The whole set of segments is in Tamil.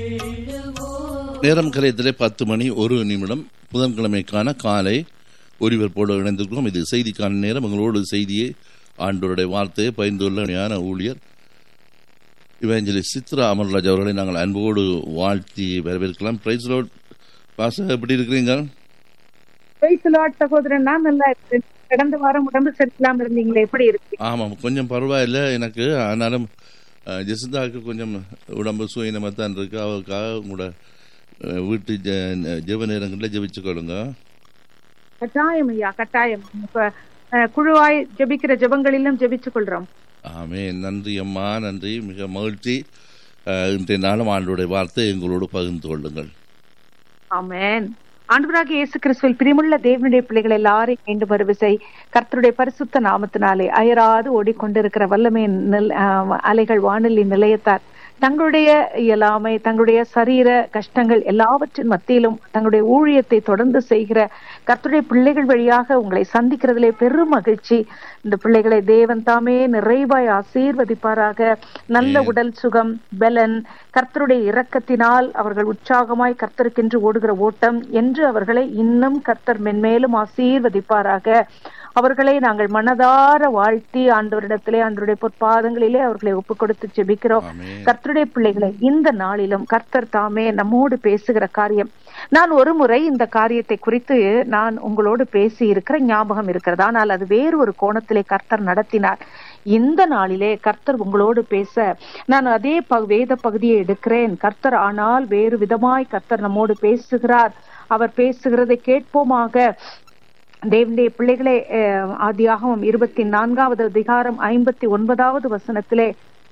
நேரம் கரையத்திலே பத்து மணி ஒரு நிமிடம் புதன்கிழமைக்கான காலை ஒருவர்போடு இணைந்திருக்கிறோம் இது செய்திக்கான நேரம் உங்களோடு செய்தியை ஆண்டோருடைய வார்த்தையை பகிர்ந்துள்ள ஞான ஊழியர் இவஞ்சலி சித்ரா அமர்ராஜ் அவர்களை நாங்கள் அன்போடு வாழ்த்தி வரவேற்கலாம் பிரைஸ் ரோட் பாச எப்படி இருக்கிறீங்க பிரைஸ் லார்ட் சகோதரன் நான் நல்லா இருக்கேன் கடந்த வாரம் உடம்பு சரியில்லாம இருந்தீங்களே எப்படி இருக்கு ஆமாம் கொஞ்சம் பரவாயில்லை எனக்கு ஆனாலும் அஹ், ஜெசிந்தாவுக்கு கொஞ்சம் உடம்பு சுயினமாக தான் இருக்கு அவருக்காக உங்களோட அஹ், வீட்டு ஜெ- ஜெப நேரங்களில் ஜெபிச்சுக்கொள்ளுங்க கட்டாயம் ஐயா கட்டாயம் இப்ப அஹ், குழுவாய் ஜெபிக்கிற ஜெபங்களிலும் ஜெபிச்சு கொள்றோம் ஆமே நன்றி அம்மா நன்றி மிக மகிழ்ச்சி அஹ், இன்றைய நாளும் ஆண்டோடைய வார்த்தை எங்களோடு பகிர்ந்து கொள்ளுங்கள் ஆமென் ஆண்டவராகிய இயேசு கிறிஸ்துவில் பிரிமுள்ள தேவனுடைய பிள்ளைகள் எல்லாரையும் மீண்டும் வருவிசை கர்த்தருடைய பரிசுத்த நாமத்தினாலே அயராது ஓடிக்கொண்டிருக்கிற வல்லமையின் நில்- ஆஹ் அலைகள் வானொலி நிலையத்தார் தங்களுடைய இயலாமை தங்களுடைய சரீர கஷ்டங்கள் எல்லாவற்றின் மத்தியிலும் தங்களுடைய ஊழியத்தை தொடர்ந்து செய்கிற கர்த்தருடைய பிள்ளைகள் வழியாக உங்களை சந்திக்கிறதிலே பெரும் மகிழ்ச்சி இந்த பிள்ளைகளை தேவன் தாமே நிறைவாய் ஆசீர்வதிப்பாராக நல்ல உடல் சுகம் பலன் கர்த்தருடைய இரக்கத்தினால் அவர்கள் உற்சாகமாய் கர்த்தருக்கென்று ஓடுகிற ஓட்டம் என்று அவர்களை இன்னும் கர்த்தர் மென்மேலும் ஆசீர்வதிப்பாராக அவர்களை நாங்கள் மனதார வாழ்த்தி ஆண்டவரிடத்திலே ஆண்டவருடைய பொற்பாதங்களிலே அவர்களை ஒப்புக் கொடுத்து ஜெபிக்கிறோம் ஆமே கர்த்தருடைய பிள்ளைகளை இந்த நாளிலும் கர்த்தர் தாமே நம்மோடு பேசுகிற காரியம் நான் ஒரு முறை இந்த காரியத்தை குறித்து நான் உங்களோடு பேசி இருக்கிற ஞாபகம் இருக்கிறது ஆனால் அது வேறு ஒரு கோணத்திலே கர்த்தர் நடத்தினார் இந்த நாளிலே கர்த்தர் உங்களோடு பேச நான் அதே ப- வேத பகுதியை எடுக்கிறேன் கர்த்தர் ஆனால் வேறு விதமாய் கர்த்தர் நம்மோடு பேசுகிறார் அவர் பேசுகிறதை கேட்போமாக தேவனுடைய பிள்ளைகளே அஹ், ஆதியாகமம் இருபத்தி நான்காவது அதிகாரம் ஐம்பத்தி ஒன்பதாவது வசனத்திலே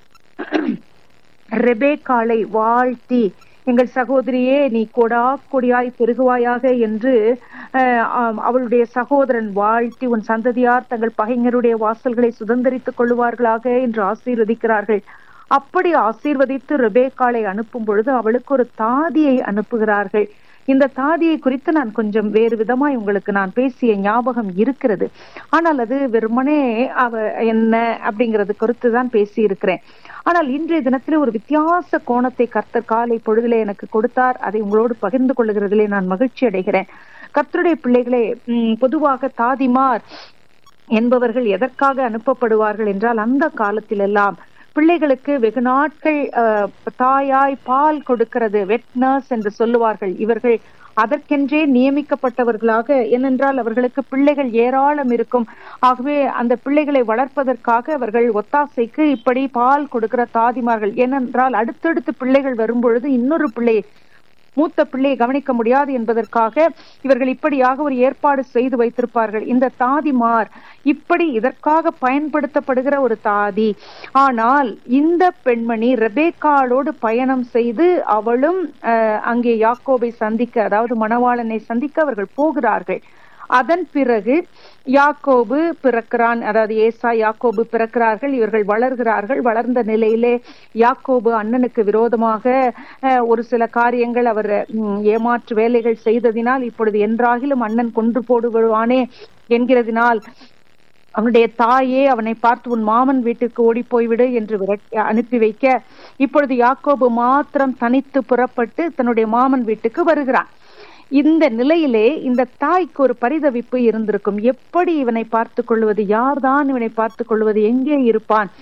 ரெபேக்காளை வாழ்த்தி எங்கள் சகோதரியே நீ கொடா கொடியாய் பெருகுவாயாக என்று அஹ், ஆம், அவளுடைய சகோதரன் வாழ்த்தி உன் சந்ததியார் தங்கள் பகைஞருடைய வாசல்களை சுதந்திரித்துக் கொள்ளுவார்களாக என்று ஆசீர்வதிக்கிறார்கள் அப்படி ஆசீர்வதித்து ரெபேக்காளை அனுப்பும் பொழுது அவளுக்கு ஒரு தாதியை அனுப்புகிறார்கள் இந்த தாதியை குறித்து நான் கொஞ்சம் வேறு விதமாய் உங்களுக்கு நான் பேசிய ஞாபகம் இருக்கிறது ஆனால் அது வெறுமனே அவ என்ன அப்படிங்கறது குறித்து தான் பேசி இருக்கிறேன் ஆனால் இன்றைய தினத்திலே ஒரு வித்தியாச கோணத்தை கர்த்தர் காலை பொழுதிலே எனக்கு கொடுத்தார் அதை உங்களோடு பகிர்ந்து கொள்ளுகிறதிலே நான் மகிழ்ச்சி அடைகிறேன் கர்த்தருடைய பிள்ளைகளே ம், பொதுவாக தாதிமார் என்பவர்கள் எதற்காக அனுப்பப்படுவார்கள் என்றால் அந்த காலத்திலெல்லாம் பிள்ளைகளுக்கு வெகு நாட்கள் அஹ், தாயாய் பால் கொடுக்கிறது வெட் நர்ஸ் என்று சொல்லுவார்கள் இவர்கள் அதற்கென்றே நியமிக்கப்பட்டவர்களாக ஏனென்றால் அவர்களுக்கு பிள்ளைகள் ஏராளம் இருக்கும் ஆகவே அந்த பிள்ளைகளை வளர்ப்பதற்காக அவர்கள் ஒத்தாசைக்கு இப்படி பால் கொடுக்கிற தாதிமார்கள் ஏனென்றால் அடுத்தடுத்து பிள்ளைகள் வரும்பொழுது இன்னொரு பிள்ளை மூத்த பிள்ளையை கவனிக்க முடியாது என்பதற்காக இவர்கள் இப்படியாக ஒரு ஏற்பாடு செய்து வைத்திருப்பார்கள் இந்த தாதிமார் இப்படி இதற்காக பயன்படுத்தப்படுகிற ஒரு தாதி ஆனால் இந்த பெண்மணி ரெபேக்காளோடு பயணம் செய்து அவளும் அஹ், அங்கே யாக்கோபை சந்திக்க அதாவது மணவாளனை சந்திக்க அவர்கள் போகிறார்கள் அதன் பிறகு யாக்கோபு பிறக்கிறான் அதாவது ஏசா யாக்கோபு பிறக்கிறார்கள் இவர்கள் வளர்கிறார்கள் வளர்ந்த நிலையிலே யாக்கோபு அண்ணனுக்கு விரோதமாக அஹ், ஒரு சில காரியங்கள் அவர் ம், ஏமாற்று வேலைகள் செய்ததினால் இப்பொழுது என்றாகிலும் அண்ணன் கொன்று போடுவானே என்கிறதினால் அவனுடைய தாயே அவனை பார்த்து உன் மாமன் வீட்டுக்கு ஓடி போய்விடு என்று விரட்டி அனுப்பி வைக்க இப்பொழுது யாக்கோபு மாத்திரம் தனித்து புறப்பட்டு தன்னுடைய மாமன் வீட்டுக்கு வருகிறான் இந்த நிலையிலே இந்த தாய்க்கு ஒரு பரிதவிப்பு இருந்திருக்கும் எப்படி இவனை பார்த்து கொள்வது யார்தான் இவனை பார்த்து கொள்வது எங்கே இருப்பான்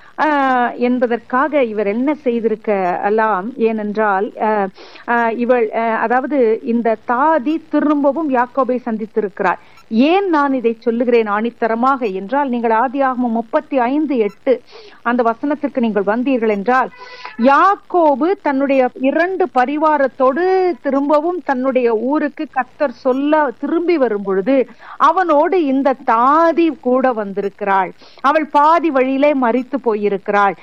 ஆஹ் என்பதற்காக இவர் என்ன செய்திருக்க எல்லாம் ஏனென்றால் ஆஹ் ஆஹ் இவள் ஆஹ் அதாவது இந்த தாதி திரும்பவும் யாக்கோபை சந்தித்திருக்கிறார் ஏன் நான் இதை சொல்லுகிறேன் ஆணித்தரமாக என்றால் நீங்கள் ஆதியாகமம் முப்பத்தி ஐந்து எட்டு அந்த வசனத்திற்கு நீங்கள் வந்தீர்கள் என்றால் யாக்கோபு தன்னுடைய இரண்டு பரிவாரத்தோடு திரும்பவும் தன்னுடைய ஊருக்கு கத்தர் சொல்ல திரும்பி வரும் பொழுது அவனோடு இந்த தாதி கூட வந்திருக்கிறாள் அவள் பாதி வழியிலே மறித்து போயிருக்கிறாள்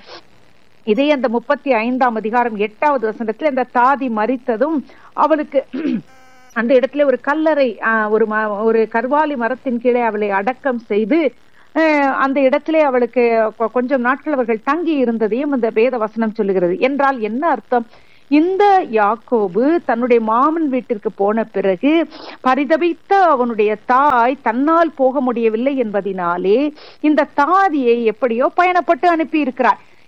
இதே அந்த முப்பத்தி ஐந்தாம் அதிகாரம் எட்டாவது வசனத்துல இந்த தாதி மறித்ததும் அவளுக்கு அந்த இடத்துல ஒரு கல்லறை ஆஹ், ஒரு ம- ஒரு கர்வாலி மரத்தின் கீழே அவளை அடக்கம் செய்து ஆஹ், அந்த இடத்திலே அவளுக்கு கொ- கொஞ்சம் நாட்கள் அவர்கள் தங்கி இருந்ததையும் இந்த வேத வசனம் சொல்லுகிறது என்றால் என்ன அர்த்தம் இந்த யாக்கோபு தன்னுடைய மாமன் வீட்டிற்கு போன பிறகு பரிதபித்த அவனுடைய தாய் தன்னால் போக முடியவில்லை என்பதினாலே இந்த தாதியை எப்படியோ பயணப்பட்டு அனுப்பி இருக்கிறார்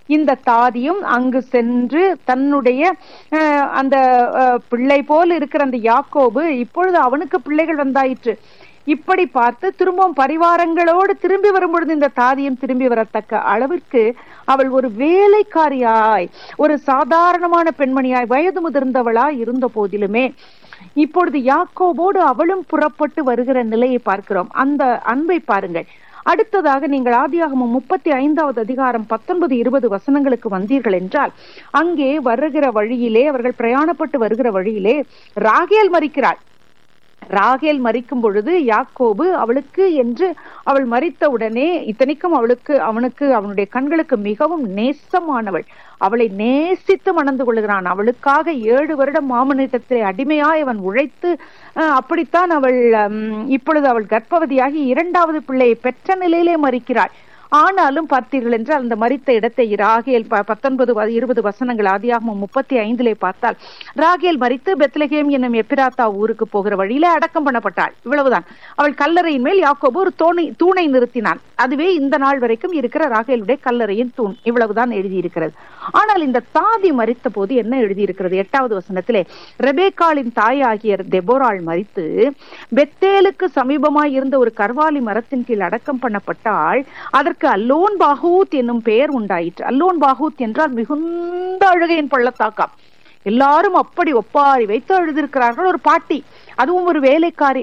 இந்த தாதியும் அங்கு சென்று தன்னுடைய அஹ், அந்த அஹ், பிள்ளை போல் இருக்கிற அந்த யாக்கோபு இப்பொழுது அவனுக்கு பிள்ளைகள் வந்தாயிற்று இப்படி பார்த்து திரும்பவும் பரிவாரங்களோடு திரும்பி வரும்பொழுது இந்த தாதியும் திரும்பி வரத்தக்க அளவிற்கு அவள் ஒரு வேலைக்காரியாய் ஒரு சாதாரணமான பெண்மணியாய் வயது முதிர்ந்தவளாய் இருந்த போதிலுமே இப்பொழுது யாக்கோபோடு அவளும் புறப்பட்டு வருகிற நிலையை பார்க்கிறோம் அந்த அன்பை பாருங்கள் அடுத்ததாக நீங்கள் ஆதியாகமம் முப்பத்தி ஐந்தாவது அதிகாரம் பத்தொன்பது இருபது வசனங்களுக்கு வந்தீர்கள் என்றால் அங்கே வருகிற வழியிலே அவர்கள் பிரயாணப்பட்டு வருகிற வழியிலே ராகேல் மறிக்கிறாள் ராகேல் மறிக்கும் பொழுது யாக்கோபு அவளுக்கு என்று அவள் மறித்த உடனே இத்தனைக்கும் அவளுக்கு அவனுக்கு அவனுடைய கண்களுக்கு மிகவும் நேசமானவள் அவளை நேசித்து மணந்து கொள்கிறான் அவளுக்காக ஏழு வருடம் மாமனிடத்திலே அடிமையாய் அவன் உழைத்து அஹ், அப்படித்தான் அவள் ஹம், இப்பொழுது அவள் கர்ப்பவதியாகி இரண்டாவது பிள்ளையை பெற்ற நிலையிலே மறிக்கிறாள் ஆனாலும் பார்த்தீர்கள் என்றால் அந்த மரித்த இடத்தை ராகேல் ப- பத்தொன்பது வ- இருபது வசனங்கள் ஆதியாகமம் முப்பத்தி ஐந்திலே பார்த்தால் ராகேல் மரித்து பெத்லகேம் என்னும் எப்பிராத்தா ஊருக்கு போகிற வழியிலே அடக்கம் பண்ணப்பட்டாள் இவ்வளவுதான் அவள் கல்லறையின் மேல் யாக்கோபு ஒரு தோணை தூணை நிறுத்தினான் அதுவே இந்த நாள் வரைக்கும் இருக்கிற ராகேலுடைய கல்லறையின் தூண் இவ்வளவுதான் எழுதியிருக்கிறது ஆனால் இந்த தாதி மரித்த போது என்ன எழுதியிருக்கிறது எட்டாவது வசனத்திலே ரெபேக்காளின் தாயாகிய தெபோராள் மரித்து பெத்தேலுக்கு சமீபமாய் இருந்த ஒரு கர்வாலி மரத்தின் கீழ் அடக்கம் பண்ணப்பட்டால் அதற்கு அல்லோன் பாகூத் என்னும் பெயர் உண்டாயிற்று அல்லோன் பாகூத் என்றால் மிகுந்த அழுகையின் பள்ளத்தாக்கம் எல்லாரும் அப்படி ஒப்பாரி வைத்து எழுதியிருக்கிறார்கள் ஒரு பாட்டி அதுவும் ஒரு வேலைக்காரி